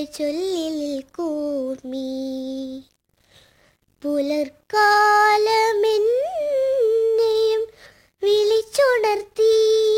ചൊല്ലിൽ കൂർമി പുലർക്കാലമെന്നെയും വിളിച്ചുണർത്തി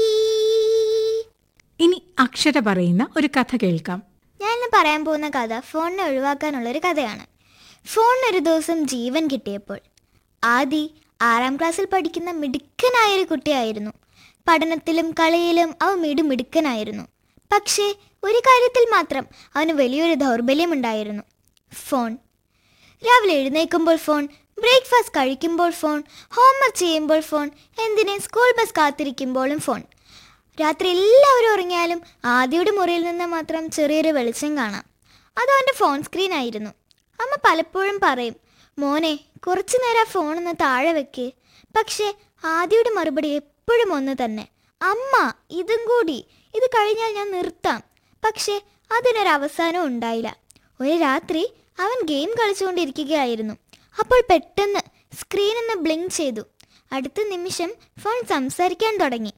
ഇനി അക്ഷര പറയുന്ന ഒരു കഥ കേൾക്കാം ഞാൻ ഇന്ന് പറയാൻ പോകുന്ന കഥ ഫോണിനെ ഒഴിവാക്കാനുള്ളൊരു കഥയാണ് ഫോണിന് ഒരു ദിവസം ജീവൻ കിട്ടിയപ്പോൾ ആദി ആറാം ക്ലാസ്സിൽ പഠിക്കുന്ന മിടുക്കനായൊരു കുട്ടിയായിരുന്നു പഠനത്തിലും കളിയിലും അവൻ മിടുമിടുക്കനായിരുന്നു പക്ഷേ ഒരു കാര്യത്തിൽ മാത്രം അവന് വലിയൊരു ദൗർബല്യമുണ്ടായിരുന്നു ഫോൺ രാവിലെ എഴുന്നേൽക്കുമ്പോൾ ഫോൺ ബ്രേക്ക്ഫാസ്റ്റ് കഴിക്കുമ്പോൾ ഫോൺ ഹോംവർക്ക് ചെയ്യുമ്പോൾ ഫോൺ എന്തിന് സ്കൂൾ ബസ് കാത്തിരിക്കുമ്പോഴും ഫോൺ രാത്രി എല്ലാവരും ഉറങ്ങിയാലും ആദ്യയുടെ മുറിയിൽ നിന്ന് മാത്രം ചെറിയൊരു വെളിച്ചം കാണാം അത് അവൻ്റെ ഫോൺ സ്ക്രീൻ ആയിരുന്നു അമ്മ പലപ്പോഴും പറയും മോനെ കുറച്ചു നേരം ആ ഫോൺ ഒന്ന് താഴെ വെക്ക് പക്ഷേ ആദ്യയുടെ മറുപടി എപ്പോഴും ഒന്ന് തന്നെ അമ്മ ഇതും കൂടി ഇത് കഴിഞ്ഞാൽ ഞാൻ നിർത്താം പക്ഷേ അതിനൊരു അവസാനം ഉണ്ടായില്ല ഒരു രാത്രി അവൻ ഗെയിം കളിച്ചുകൊണ്ടിരിക്കുകയായിരുന്നു അപ്പോൾ പെട്ടെന്ന് സ്ക്രീൻ ഒന്ന് ബ്ലിങ്ക് ചെയ്തു അടുത്ത നിമിഷം ഫോൺ സംസാരിക്കാൻ തുടങ്ങി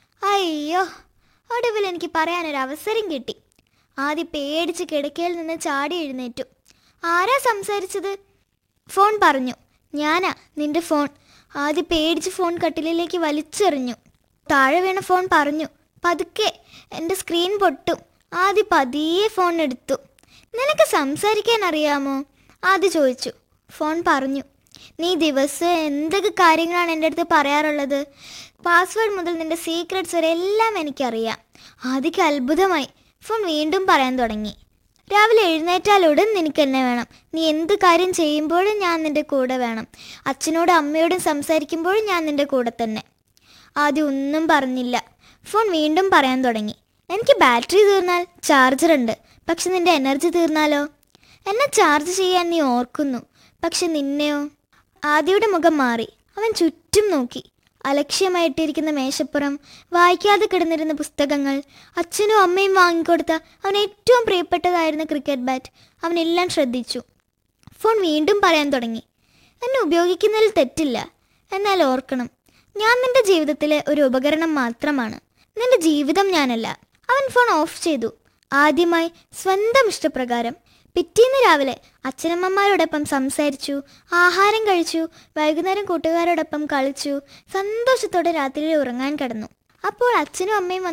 അയ്യോ ഒടുവിൽ എനിക്ക് പറയാനൊരു അവസരം കിട്ടി ആദ്യം പേടിച്ച് കിടക്കയിൽ നിന്ന് ചാടി എഴുന്നേറ്റു ആരാ സംസാരിച്ചത് ഫോൺ പറഞ്ഞു ഞാനാ നിന്റെ ഫോൺ ആദ്യം പേടിച്ച് ഫോൺ കട്ടിലിലേക്ക് വലിച്ചെറിഞ്ഞു താഴെ വീണ ഫോൺ പറഞ്ഞു പതുക്കെ എൻ്റെ സ്ക്രീൻ പൊട്ടും ആദ്യം പതിയെ ഫോൺ എടുത്തു നിനക്ക് സംസാരിക്കാൻ അറിയാമോ ആദ്യ ചോദിച്ചു ഫോൺ പറഞ്ഞു നീ ദിവസം എന്തൊക്കെ കാര്യങ്ങളാണ് എൻ്റെ അടുത്ത് പറയാറുള്ളത് പാസ്വേഡ് മുതൽ നിന്റെ സീക്രട്സ് വരെ എല്ലാം എനിക്കറിയാം ആദ്യക്ക് അത്ഭുതമായി ഫോൺ വീണ്ടും പറയാൻ തുടങ്ങി രാവിലെ എഴുന്നേറ്റാലുടൻ നിനക്ക് എന്നെ വേണം നീ എന്ത് കാര്യം ചെയ്യുമ്പോഴും ഞാൻ നിന്റെ കൂടെ വേണം അച്ഛനോടും അമ്മയോടും സംസാരിക്കുമ്പോഴും ഞാൻ നിന്റെ കൂടെ തന്നെ ആദ്യം ഒന്നും പറഞ്ഞില്ല ഫോൺ വീണ്ടും പറയാൻ തുടങ്ങി എനിക്ക് ബാറ്ററി തീർന്നാൽ ചാർജർ ഉണ്ട് പക്ഷെ നിന്റെ എനർജി തീർന്നാലോ എന്നെ ചാർജ് ചെയ്യാൻ നീ ഓർക്കുന്നു പക്ഷെ നിന്നെയോ ആദിയുടെ മുഖം മാറി അവൻ ചുറ്റും നോക്കി അലക്ഷ്യമായിട്ടിരിക്കുന്ന മേശപ്പുറം വായിക്കാതെ കിടന്നിരുന്ന പുസ്തകങ്ങൾ അച്ഛനും അമ്മയും വാങ്ങിക്കൊടുത്ത അവൻ ഏറ്റവും പ്രിയപ്പെട്ടതായിരുന്ന ക്രിക്കറ്റ് ബാറ്റ് അവനെല്ലാം ശ്രദ്ധിച്ചു ഫോൺ വീണ്ടും പറയാൻ തുടങ്ങി എന്നെ ഉപയോഗിക്കുന്നതിൽ തെറ്റില്ല എന്നാൽ ഓർക്കണം ഞാൻ നിന്റെ ജീവിതത്തിലെ ഒരു ഉപകരണം മാത്രമാണ് നിന്റെ ജീവിതം ഞാനല്ല അവൻ ഫോൺ ഓഫ് ചെയ്തു ആദ്യമായി സ്വന്തം ഇഷ്ടപ്രകാരം പിറ്റേന്ന് രാവിലെ അച്ഛനമ്മമാരോടൊപ്പം സംസാരിച്ചു ആഹാരം കഴിച്ചു വൈകുന്നേരം കൂട്ടുകാരോടൊപ്പം കളിച്ചു സന്തോഷത്തോടെ രാത്രിയിൽ ഉറങ്ങാൻ കിടന്നു അപ്പോൾ അച്ഛനും അമ്മയും വന്ന്